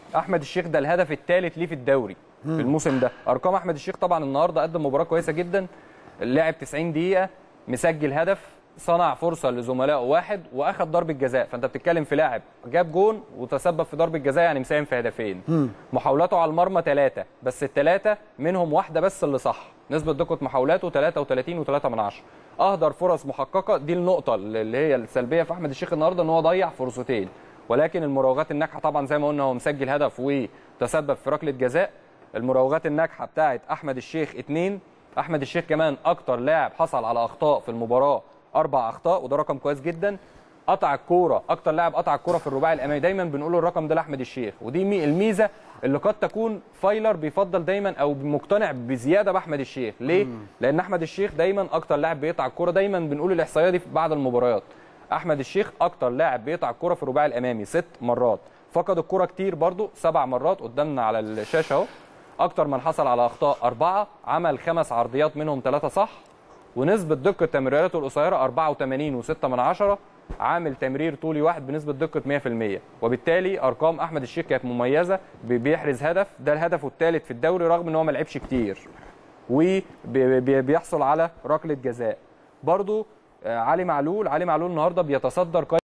احمد الشيخ ده الهدف الثالث ليه في الدوري في الموسم ده ارقام احمد الشيخ طبعا النهارده قدم مباراه كويسه جدا لعب 90 دقيقه مسجل هدف صنع فرصه لزملائه واحد واخد ضربه جزاء فانت بتتكلم في لاعب جاب جون وتسبب في ضربه جزاء يعني مساهم في هدفين محاولاته على المرمى ثلاثه بس الثلاثه منهم واحده بس اللي صح نسبه دقه محاولاته 33 و3 من 10 اهدر فرص محققه دي النقطه اللي هي السلبيه في احمد الشيخ النهارده ان هو ضيع فرصتين ولكن المراوغات الناجحه طبعا زي ما قلنا هو مسجل هدف وتسبب في ركله جزاء المراوغات الناجحه بتاعه احمد الشيخ اثنين احمد الشيخ كمان اكتر لاعب حصل على اخطاء في المباراه اربع اخطاء وده رقم كويس جدا قطع الكوره اكتر لاعب قطع الكوره في الرباعي الامامي دايما بنقول الرقم ده لاحمد الشيخ ودي مي- الميزه اللي قد تكون فايلر بيفضل دايما او مقتنع بزياده باحمد الشيخ ليه لان احمد الشيخ دايما اكتر لاعب بيقطع الكوره دايما بنقول الاحصائيه دي في بعض المباريات احمد الشيخ اكتر لاعب بيقطع الكوره في الرباعي الامامي ست مرات فقد الكوره كتير برضو سبع مرات قدامنا على الشاشه اهو اكتر من حصل على اخطاء اربعه عمل خمس عرضيات منهم ثلاثه صح ونسبة دقة تمريراته القصيرة 84 و6 من عشرة عامل تمرير طولي واحد بنسبة دقة 100% وبالتالي أرقام أحمد الشيخ كانت مميزة بي- بيحرز هدف ده الهدف الثالث في الدوري رغم إن هو ما لعبش كتير وبيحصل على ركلة جزاء برضو آه، علي معلول علي معلول النهارده بيتصدر قائمة